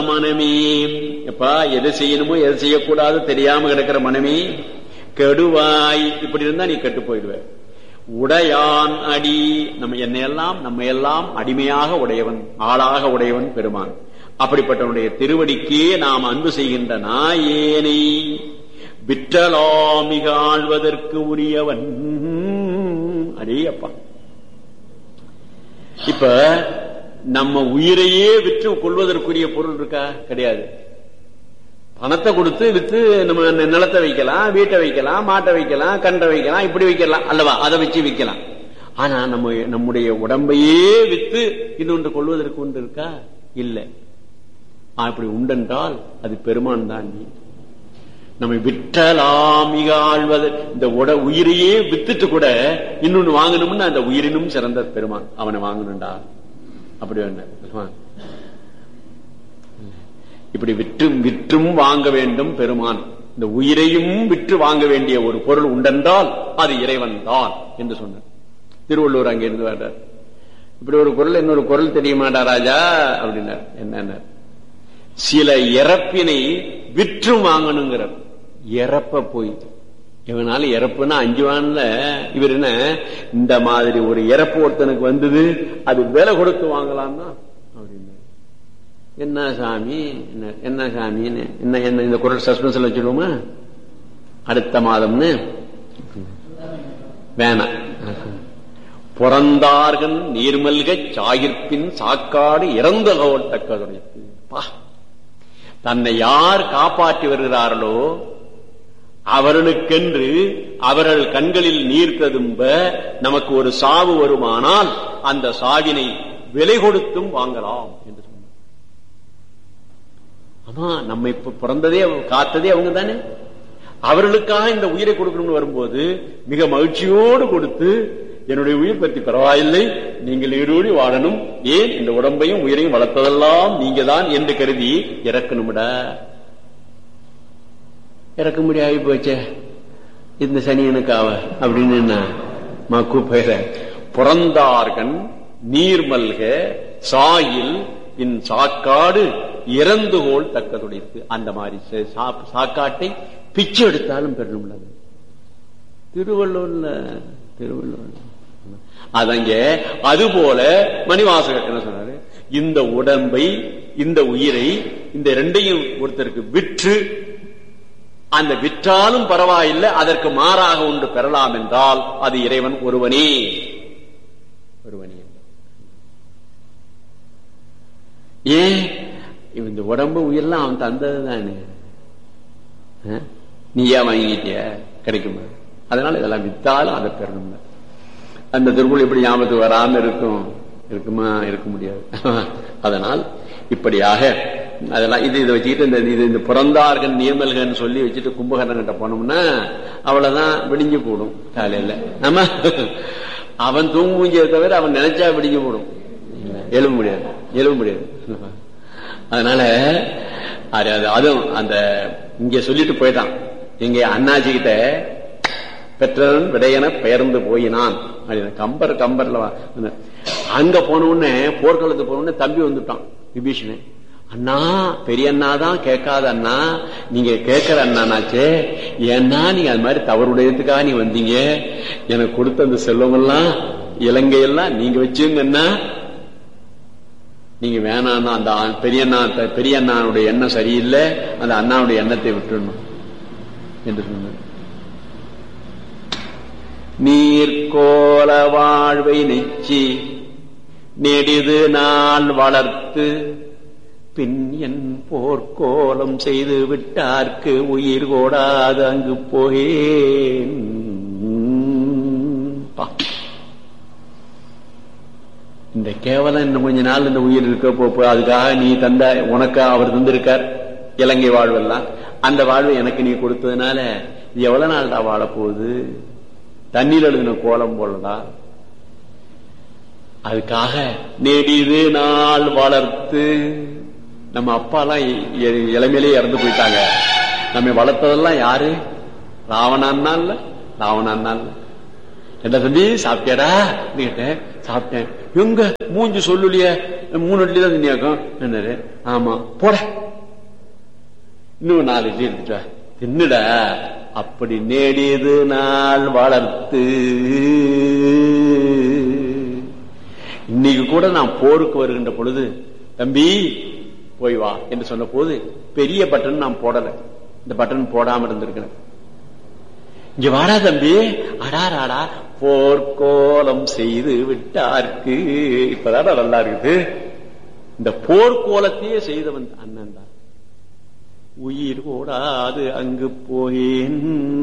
மனமே எப்பா எது செய்யணுமோ எது செய்யக்கூடாது தெரியாம கிடக்கிற மனமே கெடுவாய் இப்படி இருந்தா நீ கெட்டு போயிடுவ உடையான் அடி நம்ம என்னையெல்லாம் நம்ம எல்லாம் அடிமையாக உடையவன் ஆளாக உடையவன் பெருமான் அப்படிப்பட்டவனுடைய திருவடிக்கே நாம் அன்பு செய்கின்ற நாயேனை விற்றலாமிக ஆழ்வதற்கு உரியவன் அடே அப்பா இப்ப நம்ம உயிரையே விற்று கொள்வதற்குரிய பொருள் இருக்கா கிடையாது பணத்தை கொடுத்து வித்து நம்ம நிலத்தை வைக்கலாம் வீட்டை வைக்கலாம் மாட்டை வைக்கலாம் கண்டை வைக்கலாம் இப்படி வைக்கலாம் அல்லவா அதை வச்சு விற்கலாம் ஆனா நம்ம நம்முடைய உடம்பையே வித்து இன்னொன்று கொள்வதற்கு ஒன்று இருக்கா இல்லை அப்படி உண்டென்றால் அது பெருமான் தான் நீ நம்மை விற்றலாம் மிக ஆழ்வது இந்த உட உயிரையே வித்துட்டு கூட இன்னொன்னு வாங்கணும்னு அந்த உயிரினும் சிறந்த பெருமான் அவனை வாங்கணும்டா அப்படி வேண்டாம் இப்படி விற்றும் விற்றும் வாங்க வேண்டும் பெருமான் இந்த உயிரையும் விற்று வாங்க வேண்டிய ஒரு பொருள் உண்டென்றால் அது இறைவன் தான் என்று சொன்னார் திருவள்ளூர் அங்கே இருந்து வேண்டார் இப்படி ஒரு குரல் இன்னொரு குரல் தெரியுமாடா ராஜா அப்படின்னார் என்ன சில இறப்பினை விற்றும் வாங்கணுங்கிறார் இறப்ப போய் இவனால இறப்புன்னா அஞ்சுவான்ல இவர் என்ன இந்த மாதிரி ஒரு இறப்பு ஒருத்தனுக்கு வந்தது அது விலை கொடுத்து வாங்கலாம்னா அப்படின்னு என்ன சாமி என்ன சாமின்னு என்ன என்ன இந்த குரல் சஸ்பென்ஸ்ல வச்சுடுவோமா அடுத்த மாதம்னு வேணாம் புறந்தார்கள் நீர்மல்க சாகிற்பின் சாக்காடு இறந்தகோல் தக்கதுடையது பா தன்னை யார் காப்பாற்றி வருகிறார்களோ அவர்களுக்கென்று அவர்கள் கண்களில் நீர் ததும்ப நமக்கு ஒரு சாவு வருமானால் அந்த சாவினை விலை கொடுத்தும் வாங்கலாம் என்று சொன்னார் ஆமா நம்ம இப்ப பிறந்ததே காத்ததே அவங்க தானே அவர்களுக்காக இந்த உயிரை கொடுக்கணும்னு வரும்போது மிக மகிழ்ச்சியோடு கொடுத்து என்னுடைய உயிர் பற்றி பரவாயில்லை நீங்கள் ஈரோடி வாழணும் ஏன் இந்த உடம்பையும் உயிரையும் வளர்த்ததெல்லாம் நீங்க தான் என்று கருதி இறக்கணும்டா இறக்க முடியாது போச்சே இந்த சனியனுக்காவ அப்படின்னு என்ன மக்கு பெயர புறந்தார்கன் நீர்மல்க சாயில் இன் சாக்காடு இறந்துகோள் தக்கதுடைத்து அந்த மாதிரி சாக்காட்டை பிச்சு எடுத்தாலும் பெறணும்ல திருவள்ளூர்ல திருவள்ளூர்ல அதங்க அதுபோல மணிவாசகர் என்ன சொன்னாரு இந்த உடம்பை இந்த உயிரை இந்த ரெண்டையும் ஒருத்தருக்கு விற்று அந்த விற்றாலும் பரவாயில்லை அதற்கு மாறாக ஒன்று பெறலாம் என்றால் அது இறைவன் ஒருவனே ஒருவனே ஏன் இந்த உடம்பு உயிரெல்லாம் அவன் தந்தது தானே நீயா வாங்கிட்டிய கிடைக்குமா அதனால இதெல்லாம் வித்தாலும் அதை பெறணும் அந்த திருக்குள் எப்படி ஞாபகத்துக்கு வராம இருக்கும் இருக்குமா இருக்க முடியாது அதனால் இப்படியாக அதெல்லாம் இது இதை வச்சுக்கிட்டு இந்த இது இந்த பிறந்தார்கள் நீர்மல்கன்னு சொல்லி வச்சுட்டு கும்பகரணன் கிட்ட போனோம்னா அவ்வளவுதான் விடிஞ்சு போடும் காலையில ஆமா அவன் தூங்குஞ்சதை தவிர அவன் நினைச்சா விடிஞ்சு போடும் எழுத முடியாது எழுத முடியாது அதனால அதுவும் அந்த இங்க சொல்லிட்டு போயிட்டான் இங்க அண்ணாச்சி கிட்ட பெற்றவன் விடையன பெயர்ந்து போயினான் அப்படின்னு கம்பர் கம்பர்ல அங்க போன உடனே போர்க்களத்துக்கு போன உடனே தம்பி வந்துட்டான் விபீஷணன் அண்ணா பெரிய அண்ணா தான் கேட்காத அண்ணா நீங்க கேட்கிற அண்ணானாச்சே ஏன்னா நீங்க அது மாதிரி தவறுடையதுக்காக நீ வந்தீங்க எனக்கு கொடுத்த அந்த செல்வமெல்லாம் இலங்கையெல்லாம் நீங்க வச்சுங்கன்னா நீங்க வேணாம் அந்த பெரிய அண்ணா பெரிய அண்ணாவுடைய எண்ணம் சரியில்லை அந்த அண்ணாவுடைய எண்ணத்தை விட்டுடணும் என்று சொன்னார் நீர்கோல வாழ்வை நெச்சி நெடிது நாள் வளர்த்து பின் என் போர்க்கோலம் செய்து விட்டார்க்கு உயிர் கோடாது அங்கு போகேன் இந்த கேவலம் இன்னும் கொஞ்ச நாள் இந்த உயிர் இருக்க போ அதுக்காக நீ தந்த உனக்கு அவர் தந்திருக்கார் இலங்கை வாழ்வெல்லாம் அந்த வாழ்வு எனக்கு நீ கொடுத்ததுனால இது எவ்வளவு நாள் தான் வாழப்போகுது தண்ணீர் எழுதின கோலம் போலடா அதுக்காக நெடிது நாள் வளர்த்து நம்ம அப்பாலாம் இளமையிலே இறந்து போயிட்டாங்க நம்ம வளர்த்ததெல்லாம் யாரு ராவணான்னா இல்ல ராவணான்னா இல்ல என்ன தம்பி சாப்பிட்டியாடா கேட்டேன் சாப்பிட்டேன் எங்க மூஞ்சி சொல்லுலிய மூணு இட்லி தான் தின்னியாக்கும் என்னாரு ஆமா போட இன்னும் நாலு இட்லி எடுத்துட்டு வா. தின்னுடா அப்படி நேடியது நாள் வளர்த்து இன்னைக்கு கூட நான் போருக்கு வருகின்ற பொழுது தம்பி போய் வா என்று சொன்ன போது பெரிய பட்டன் நான் போடல இந்த பட்டன் போடாம இருந்திருக்கிறேன் இங்க வாடா தம்பி அடாராடா போர்க்கோலம் செய்து விட்டார்க்கு இப்பதான் நல்லா இருக்குது இந்த போர்க்கோலத்தையே செய்தவன் அண்ணன் தான் உயிர் ஓடாது அங்கு போயேன்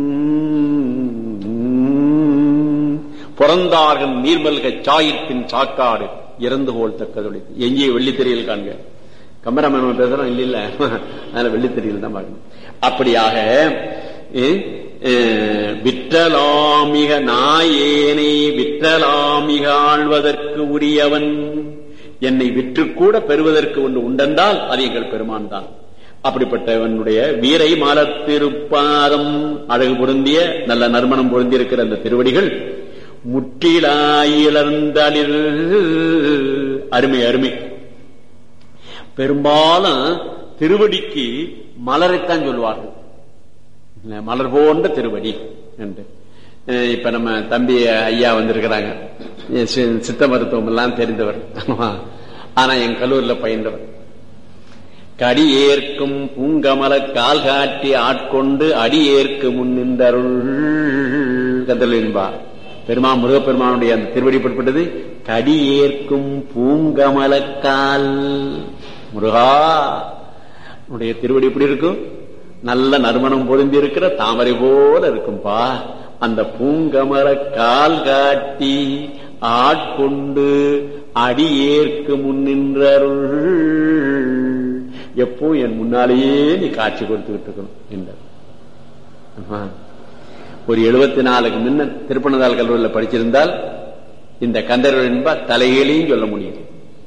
பிறந்தார்கள் நீர்மல்க சாயிற்பின் சாக்காடு இறந்து போல் தக்கதொழி எங்கே வெள்ளித்திரையில் காண்க கமராமேன் பேசுறோம் இல்ல இல்ல அதனால வெள்ளித்திரையில் தான் பார்க்கணும் அப்படியாக அஹ், அஹ், விற்றலாமிக நாயேனை விற்றலாமிக ஆழ்வதற்கு உரியவன் என்னை விற்று கூட பெறுவதற்கு ஒன்று உண்டென்றால் அது எங்கள் பெருமான் தான் அப்படிப்பட்டவனுடைய வீரை மலத்திருப்பாதம் அழகு பொருந்திய நல்ல நறுமணம் பொருந்தியிருக்கிற அந்த திருவடிகள் முற்றிலாயிலர்ந்தளிர் அருமை அருமை பெரும்பாலும் திருவடிக்கு மலரைத்தான் சொல்லுவார்கள் இல்ல, மலர் போன்ற திருவடி என்று அஹ் இப்ப நம்ம தம்பி ஐயா வந்திருக்கிறாங்க சி- சித்த மருத்துவம் எல்லாம் தெரிந்தவர் ஆனா என் கல்லூரில பயின்றவர் கடி ஏற்கும் பூங்கமல கால் காட்டி ஆட்கொண்டு அடி ஏற்கு முன் நின்றருள் கந்தல் என்பார் பெருமா முருகப்பெருமானுடைய அந்த திருவடி பட்பட்டது கடி ஏற்கும் பூங்கமலக்கால் முருகா உன்னுடைய திருவடி எப்படி இருக்கும் நல்ல நறுமணம் பொருந்தி இருக்கிற தாமரை போல இருக்கும்பா அந்த பூங்கமர கால் காட்டி ஆட்கொண்டு அடி ஏற்கு முன்னின்றருள் எப்போ என் முன்னாலேயே நீ காட்சி கொடுத்துக்கிட்டு இருக்கணும் என்றார் ஆமா. ஒரு எழுபத்தி நாலுக்கு முன்ன திருப்பனந்தாள் கல்லூரியில் படிச்சிருந்தால் இந்த கந்தர்கள் என்பா தலைகளையும் சொல்ல முடியும்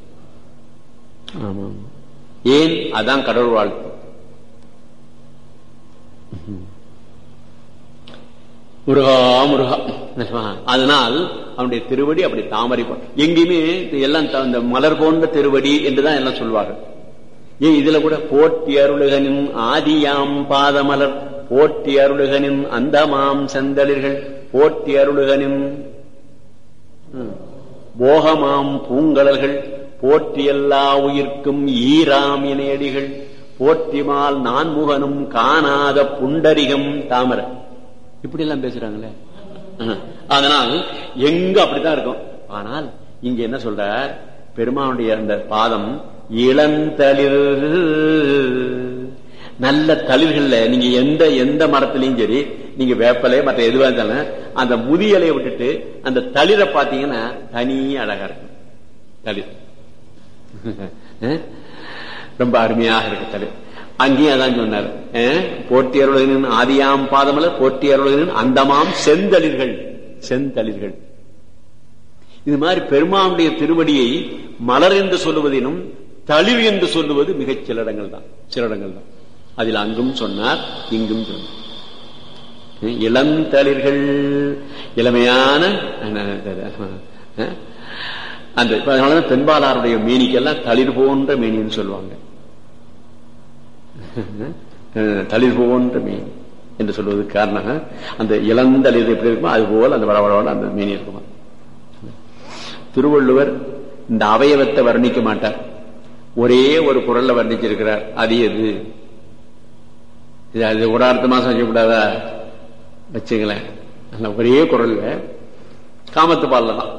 ஆமா ஏன் அதான் கடவுள் வாழ்த்து முருகா முருகா அதனால் அவனுடைய திருவடி அப்படி தாமரை போ- எங்கேயுமே இது எல்லாம் த- இந்த மலர் போன்ற திருவடி என்றுதான் எல்லாம் சொல்வார்கள் ஏன் இதுல கூட போட்டி அருளுகனின் ஆதியாம் பாதமலர் போட்டி அருளுகனின் அந்தமாம் செந்தளிர்கள் போட்டி அருளுகனின் ம், போகமாம் பூங்கலர்கள் போற்றி எல்லா உயிர்க்கும் ஈராம் இணையடிகள் போற்றிமால் நான்முகனும் காணாத புண்டரிகம் தாமரை இப்படி எல்லாம் பேசுறாங்களே ஆஹ். அதனால் எங்க அப்படித்தான் இருக்கும் ஆனால் இங்க என்ன சொல்ற பெருமானுடைய அந்த பாதம் இளந்தளிர் நல்ல தளிர்கள்ல நீங்க எந்த எந்த மரத்திலையும் சரி நீங்க வேப்பலை மற்ற எதுவா இருந்தாலும் அந்த முதியலையை விட்டுட்டு அந்த தளிரை பாத்தீங்கன்னா தனி அழகா இருக்கும் தளிர் அஹ்? ரொம்ப அருமையாக இருக்கு தளிர் அங்கேயும் அதான் சொன்னார் அஹ்? போற்றி அருளகின் ஆதியாம் பாதமலர் போற்றி அருளகின் அந்தமாம் செந்தளிர்கள் செந்தளிர்கள் இது மாதிரி பெருமானுடைய திருவடியை மலர் என்று சொல்லுவதினும் தளிர் என்று சொல்லுவது மிகச் சில இடங்கள் தான் சில இடங்கள் தான் அதில் அங்கும் சொன்னார் இங்கும் சொன்னார் அஹ் இளந்தளிர்கள் இளமையான அஹ், அந்த இப்ப அதனாலதான் பெண்பாளாருடைய மேனிக்கெல்லாம் தளிர் போன்ற மேனின்னு சொல்லுவாங்க அஹ், தளிர் போன்ற மேனி என்று சொல்வதற்கு காரணம் அந்த இளந்தளிர் எப்படி இருக்குமோ அது போல அந்த வளவளோட அந்த மேனி இருக்குமா திருவள்ளுவர் இந்த அவயவத்தை வர்ணிக்க மாட்டார் ஒரே ஒரு குரல்ல வர்ணிச்சிருக்கிறார் அது எது இது அது ஒரு அர்த்தமா செய்யக்கூடாதா வச்சுங்களேன் அந்த ஒரே குரல்ல காமத்து பால்ல தான்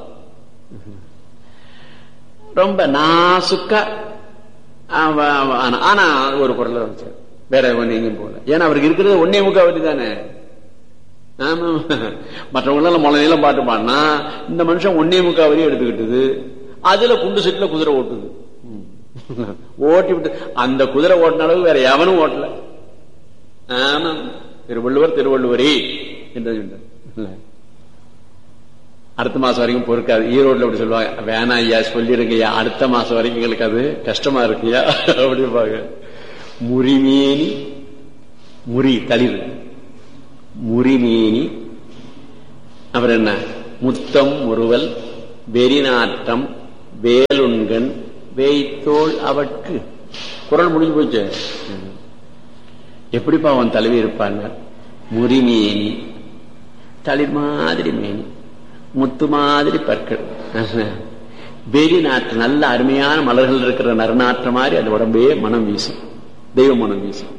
ரொம்ப நாசுக்கா அவ- அவ- ஆனா- ஆனா ஒரு குரல்ல வச்சார் வேற ஒண்ணு எங்கேயும் போகல ஏன்னா அவருக்கு இருக்கிறது ஒன்னே முக்காவதி தானே ஆமா மற்றவங்க எல்லாம் முளை நீளம் பாட்டு பாடினா இந்த மனுஷன் ஒன்னே முக்கா வரையும் எடுத்துக்கிட்டது அதுல குண்டு செட்டுல குதிரை ஓட்டுது ம். ஓட்டி விட்டு அந்த குதிரை ஓட்டின அளவு வேற எவனும் ஓட்டல ஆமா திருவள்ளுவர் திருவள்ளுவரே என்று சொன்னார். இல்ல. அடுத்த மாசம் வரைக்கும் பொறுக்காது ஈரோட்ல அப்படி சொல்லுவாங்க வேணாம் ஐயா சொல்லிடுங்க ஐயா அடுத்த மாசம் வரைக்கும் எங்களுக்கு அது கஷ்டமா இருக்குயா அப்படிப்பாங்க முறிமேனி முறி தளிர் முறிமேனி அப்புறம் என்ன முத்தம் முறுவல் வெறிநாட்டம் வேலுண்கண் வேய்த்தோள் அவட்கு குரல் முடிஞ்சு போச்சு எப்படிப்பா அவன் தலைவி இருப்பாங்க முறிமேனி தளிர் மாதிரி மேனி முத்து மாதிரி பற்கள் வெறி நாற்று நல்ல அருமையான மலர்கள் இருக்கிற நறுநாற்ற மாதிரி அந்த உடம்பே மனம் வீசும் தெய்வ மனம் வீசும்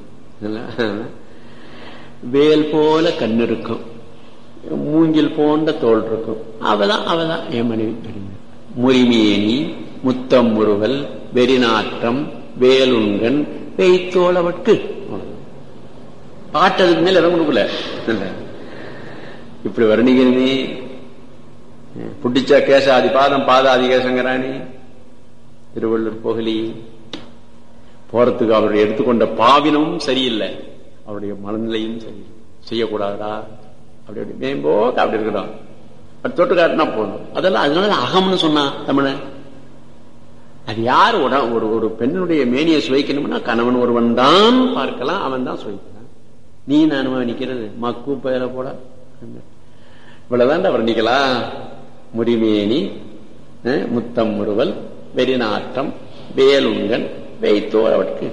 வேல் போல கண் இருக்கும் மூங்கில் போன்ற தோல் இருக்கும் அவதான் அவதான் என் மனைவி முறிமேனி முத்தம் முருவல் வெறிநாற்றம் வேலுங்கன் பெய்த்தோளவட்டு பாட்டதுக்கு மேல இடம் கொடுக்கல இப்படி வர்ணிக்கிறனே புட்டிச்ச கேசாதி பாதம் பாதாதி கேசங்கராணி திருவள்ளூர் போகலி போறதுக்கு அவருடைய எடுத்துக்கொண்ட பாவினமும் சரியில்லை அவருடைய மனநிலையும் சரியில்லை செய்யக்கூடாதா அப்படி அப்படி மேம்போக்கு அப்படி இருக்கிறோம் தொட்டு காட்டினா போதும் அதெல்லாம் அதனால அகம்னு சொன்னான் தமிழன் அது யார் ஒரு ஒரு பெண்ணுடைய மேனியை சுவைக்கணும்னா கணவன் ஒருவன் தான் பார்க்கலாம் அவன் தான் சுவைக்கிறான் நீ நானுமா நிக்கிறது மக்கு பெயர போட இவ்வளவுதான் வர்ணிக்கலாம் முறிமேனி முத்தம் முறுவல் வெறிநாட்டம் வேலுங்கன் வைத்தோர் அவருக்கு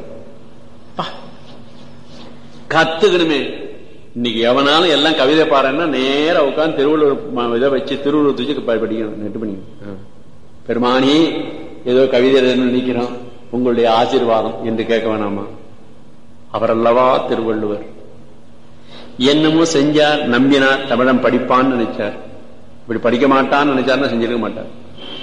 கத்துக்கணுமே இன்னைக்கு எவனாலும் எல்லாம் கவிதை பாருன்னா நேரம் உட்காந்து திருவள்ளுவர் இதை வச்சு திருவள்ளுவர் தூச்சு படிக்கணும் நெட்டு பண்ணிக்கணும் பெருமானி ஏதோ கவிதை நினைக்கிறோம் உங்களுடைய ஆசீர்வாதம் என்று கேட்க வேணாமா அவர் அல்லவா திருவள்ளுவர் என்னமோ செஞ்சார் நம்பினார் தமிழன் படிப்பான்னு நினைச்சார் இப்படி படிக்க மாட்டான்னு நினைச்சாருன்னா செஞ்சிருக்க மாட்டார்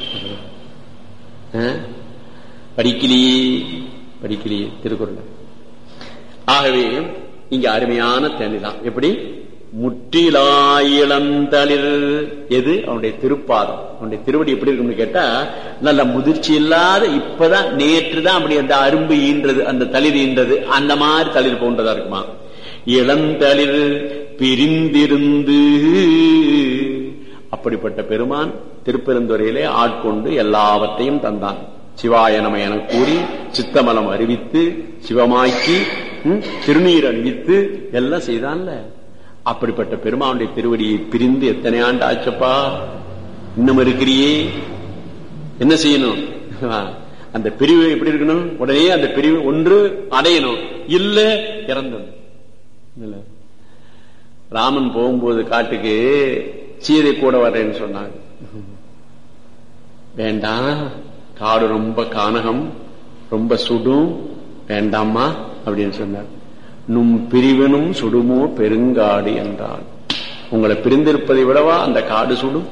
படிக்கலையே படிக்கலையே திருக்குறள் ஆகவே இங்க அருமையான தேனி தான் எப்படி முற்றிலாயிழந்தளிர் எது அவனுடைய திருப்பாதம் அவனுடைய திருவடி எப்படி இருக்கும்னு கேட்டா நல்ல முதிர்ச்சி இல்லாத இப்பதான் நேற்று தான் அப்படி அந்த அரும்பு ஈன்றது அந்த தளிர் ஈன்றது அந்த மாதிரி தளிர் போன்றதா இருக்குமா இளந்தளிர் பிரிந்திருந்து அப்படிப்பட்ட பெருமான் திருப்பெருந்துறையிலே ஆட்கொண்டு எல்லாவற்றையும் தந்தான் சிவாயனம என கூறி சித்தமலம் அறிவித்து சிவமாக்கி திருநீர் அணிவித்து எல்லாம் செய்தான்ல அப்படிப்பட்ட பெருமானுடைய திருவடியை பிரிந்து எத்தனை ஆண்டு ஆச்சப்பா இன்னும் இருக்கிறியே என்ன செய்யணும் அந்த பிரிவு எப்படி இருக்கணும் உடனே அந்த பிரிவு ஒன்று அடையணும் இல்ல இறந்தது ராமன் போகும்போது காட்டுக்கு சீதை கூட வர்றேன்னு சொன்னாங்க வேண்டாம் காடு ரொம்ப கானகம் ரொம்ப சுடும் வேண்டாமா அப்படின்னு சொன்னார் நும் பிரிவினும் சுடுமோ பெருங்காடு என்றான் உங்களை பிரிந்திருப்பதை விடவா அந்த காடு சுடும்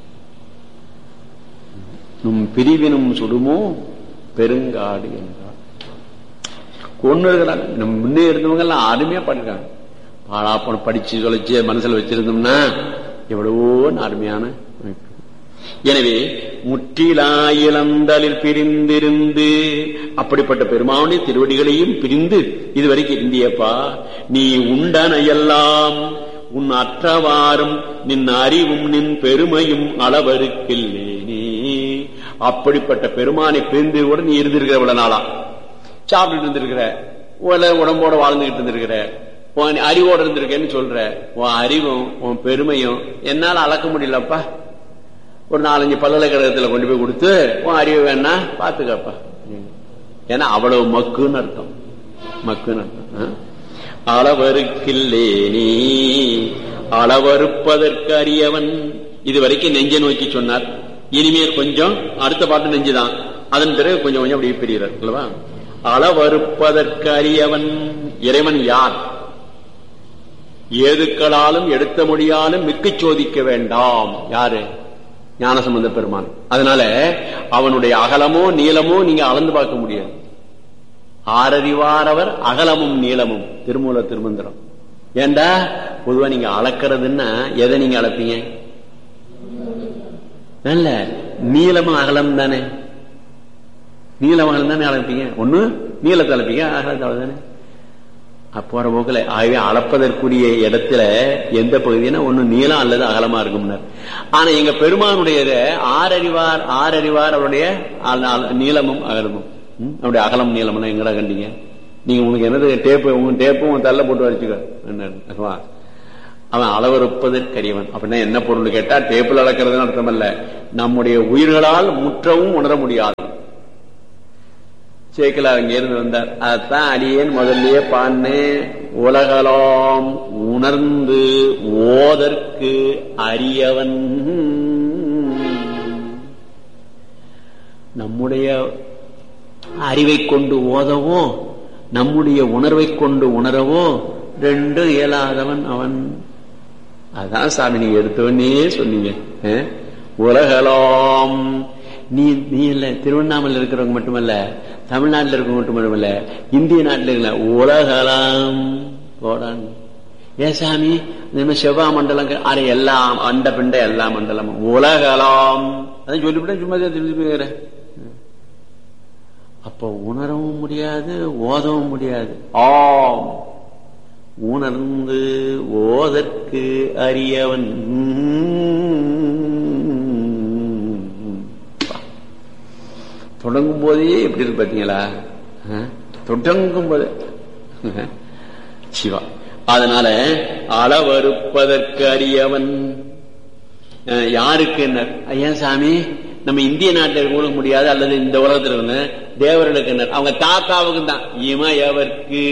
நும் பிரிவினும் சுடுமோ பெருங்காடு என்றான் கொண்டு இருக்கிறாங்க நம்ம முன்னே இருந்தவங்க எல்லாம் அருமையா பண்ணிருக்காங்க பாழாப்பணம் படிச்சு தொலைச்சு மனசுல வச்சிருந்தோம்னா எவ்வளவோ அருமையான எனவே முற்றிலாயிலந்தலில் பிரிந்திருந்து அப்படிப்பட்ட பெருமானுடைய திருவடிகளையும் பிரிந்து இதுவரைக்கும் இருந்தியப்பா நீ உண்டனையெல்லாம் உன் அற்றவாறும் நின் அறிவும் நின் பெருமையும் அளவருக்கில்லேனே அப்படிப்பட்ட பெருமானை பிரிந்து கூட நீ இருந்திருக்கிற இவ்வளவு நாளா சாப்பிட்டு இருந்திருக்கிற உடம்போட வாழ்ந்துகிட்டு இருந்திருக்கிற உன் அறிவோட இருந்திருக்கேன்னு சொல்ற உன் அறிவும் உன் பெருமையும் என்னால அளக்க முடியலப்பா ஒரு நாலஞ்சு பல்கலைக்கழகத்துல கொண்டு போய் கொடுத்து உன் அறிவு வேணா பாத்துக்கப்பா ஏன்னா அவ்வளவு மக்குன்னு அர்த்தம் மக்குன்னு அர்த்தம் அளவருக்கில்லே நீ அளவறுப்பதற்கு அறியவன் இது வரைக்கும் நெஞ்ச நோக்கி சொன்னார் இனிமேல் கொஞ்சம் அடுத்த பாட்டு நெஞ்சுதான் அதன் பிறகு கொஞ்சம் கொஞ்சம் அப்படி பிரிகிறார் அல்லவா அளவறுப்பதற்கு அறியவன் இறைவன் யார் ஏதுக்களாலும் எடுத்த முடியாலும் மிக்கு சோதிக்க வேண்டாம் யாரு ஞானசம்பந்த பெருமான் அதனால அவனுடைய அகலமோ நீளமோ நீங்க அளந்து பார்க்க முடியாது ஆரறிவாரவர் அகலமும் நீளமும் திருமூல திருமந்திரம் ஏண்டா பொதுவா நீங்க அளக்கிறதுன்னா எதை நீங்க அளப்பீங்க நல்ல நீளமும் அகலம் தானே நீளம் அகலம் தானே அளப்பீங்க ஒண்ணு நீளத்தை அளப்பீங்க அகலத்தை தானே போற போக்குல ஆகவே அளப்பதற்குரிய இடத்துல எந்த பகுதினா ஒண்ணு நீளம் அல்லது அகலமா இருக்கும்னார் ஆனா எங்க பெருமானுடைய ஆறறிவார் ஆறறிவார் அவருடைய நீளமும் அகலமும் அவருடைய அகலம் நீளம் எங்கடா கண்டீங்க நீங்க உங்களுக்கு என்னது டேப்பு உங்க டேப்பும் தள்ள போட்டு வச்சுக்க அவன் அளவறுப்பதற்கரியவன் அப்படின்னா என்ன பொருள் கேட்டா டேப்பில் அளக்கிறதுன்னு அர்த்தம் அல்ல நம்முடைய உயிர்களால் முற்றவும் உணர முடியாது சேக்கலார் அங்க இருந்து வந்தார் அதான் அடியேன் முதல்லயே பாடினேன் உலகலாம் உணர்ந்து ஓதற்கு அரியவன் நம்முடைய அறிவை கொண்டு ஓதவோ நம்முடைய உணர்வை கொண்டு உணரவோ ரெண்டும் இயலாதவன் அவன் அதான் சாமி நீங்க எடுத்தவனே சொன்னீங்க அஹ்? உலகலாம் நீ நீ இல்ல திருவண்ணாமலை இருக்கிறவங்க மட்டுமல்ல தமிழ்நாட்டில் இருக்கிறவங்க மட்டுமல்ல இந்திய நாட்டில் இல்ல உலகலாம் போடான் ஏன் சாமி நம்ம செவ்வா மண்டலம் க- அரை எல்லாம் அண்ட பிண்ட எல்லா மண்டலமும் உலகலாம் அதான் சொல்லிவிட்டேன் சும்மா திருப்பி போயிடுறேன் அப்போ உணரவும் முடியாது ஓதவும் முடியாது ஆம் உணர்ந்து ஓதற்கு அறியவன் தொடங்கும் போதே எப்படி இருக்கு பாத்தீங்களா அஹ்? தொடங்கும் போதே அஹ். சிவா அதனால அளவறுப்பதற்கு அறியவன் அஹ், யாருக்கு என்ன ஐயா சாமி நம்ம இந்திய நாட்டில் இருக்கவங்களுக்கு முடியாது அல்லது இந்த உலகத்தில் இருந்த தேவர்களுக்கு என்ன அவங்க தாத்தாவுக்கு தான் இமயவர்க்கு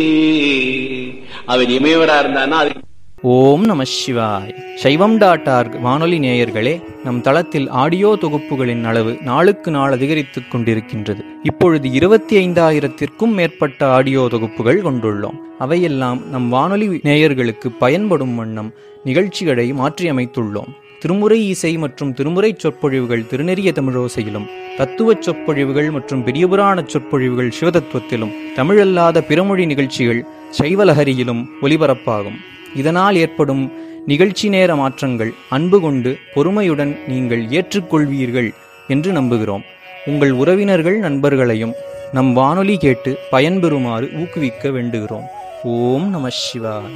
அவர் இமயவரா இருந்தான்னா அது ஓம் நம சிவாய் சைவம் டாட் ஆர்க் வானொலி நேயர்களே நம் தளத்தில் ஆடியோ தொகுப்புகளின் அளவு நாளுக்கு நாள் அதிகரித்துக் கொண்டிருக்கின்றது இப்பொழுது இருபத்தி ஐந்தாயிரத்திற்கும் மேற்பட்ட ஆடியோ தொகுப்புகள் கொண்டுள்ளோம் அவையெல்லாம் நம் வானொலி நேயர்களுக்கு பயன்படும் வண்ணம் நிகழ்ச்சிகளை மாற்றியமைத்துள்ளோம் திருமுறை இசை மற்றும் திருமுறை சொற்பொழிவுகள் திருநெறிய தமிழோசையிலும் தத்துவச் சொற்பொழிவுகள் மற்றும் பெரியபுராண சொற்பொழிவுகள் சிவதத்துவத்திலும் தமிழல்லாத பிறமொழி நிகழ்ச்சிகள் சைவலஹரியிலும் ஒலிபரப்பாகும் இதனால் ஏற்படும் நிகழ்ச்சி நேர மாற்றங்கள் அன்பு கொண்டு பொறுமையுடன் நீங்கள் ஏற்றுக்கொள்வீர்கள் என்று நம்புகிறோம் உங்கள் உறவினர்கள் நண்பர்களையும் நம் வானொலி கேட்டு பயன்பெறுமாறு ஊக்குவிக்க வேண்டுகிறோம் ஓம் நம சிவாய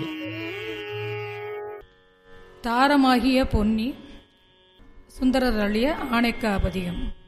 தாரமாகிய பொன்னி சுந்தரர் அழிய ஆணைக்காபதியம்